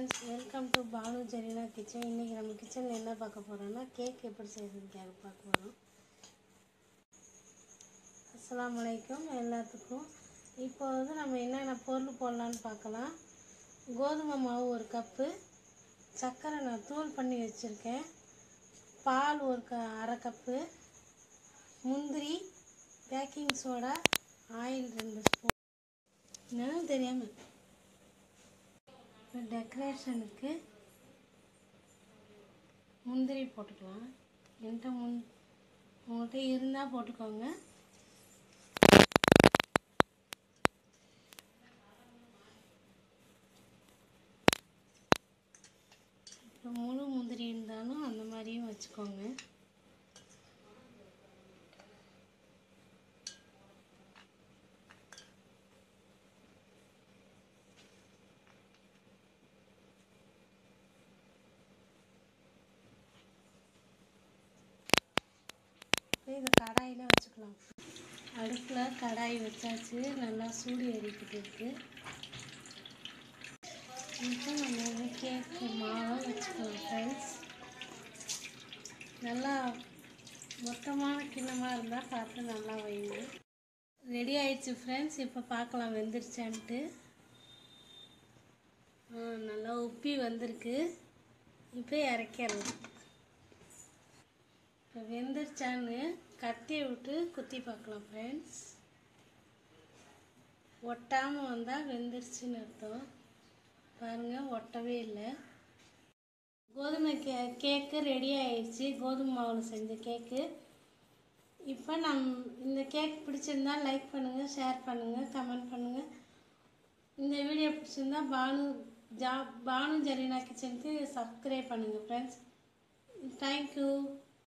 friends welcome to Banu Zarina kitchen இன்றைக்கி நம்ம கிச்சனில் என்ன பார்க்க போகிறோம்னா கேக் எப்படி செய்யறதுன்னு கேட்க பார்க்க போகிறோம் அஸ்ஸலாமு அலைக்கும் எல்லாத்துக்கும் இப்போ வந்து நம்ம என்னென்ன பொருள் போடலான்னு பார்க்கலாம் கோதுமை மாவு ஒரு கப்பு சர்க்கரை நான் தூள் பண்ணி வச்சுருக்கேன் பால் ஒரு க அரை கப்பு முந்திரி பேக்கிங் சோடா ஆயில் ரெண்டு ஸ்பூன் என்னன்னு தெரியாமல் இப்போ டெக்கரேஷனுக்கு முந்திரி போட்டுக்கலாம் என்கிட்ட முன் உங்கள்கிட்ட இருந்தால் போட்டுக்கோங்க இப்போ முழு முந்திரி இருந்தாலும் அந்த மாதிரியும் வச்சுக்கோங்க இப்போ இதை கடாயில் வச்சுக்கலாம் அடுப்பில் கடாய் வச்சாச்சு நல்லா சூடு ஏறிக்கிட்டு இருக்கு இப்போ நம்ம வந்து கேக்கு மாவை வச்சுக்கலாம் ஃப்ரெண்ட்ஸ் நல்லா மொத்தமான கிண்ணமாக இருந்தால் பார்த்து நல்லா வைங்க ரெடி ஆயிடுச்சு ஃப்ரெண்ட்ஸ் இப்போ பார்க்கலாம் வெந்துருச்சான்ட்டு ஆ, நல்லா உப்பி வந்திருக்கு இப்போ இறக்கிடலாம் இப்போ வெந்துருச்சான்னு கத்தியை விட்டு குத்தி பார்க்கலாம் ஃப்ரெண்ட்ஸ் ஒட்டாமல் வந்தால் வெந்துருச்சுன்னு அர்த்தம் பாருங்கள் ஒட்டவே இல்லை கோதுமை கே கேக்கு ரெடி ஆயிடுச்சு கோதுமை மாவில் செஞ்ச கேக்கு இப்போ நம் இந்த கேக் பிடிச்சிருந்தா லைக் பண்ணுங்கள் ஷேர் பண்ணுங்கள் கமெண்ட் பண்ணுங்கள் இந்த வீடியோ பிடிச்சிருந்தா பானு ஜா பானு ஜரீனா கிச்சனுக்கு சப்ஸ்கிரைப் பண்ணுங்கள் ஃப்ரெண்ட்ஸ் தேங்க்யூ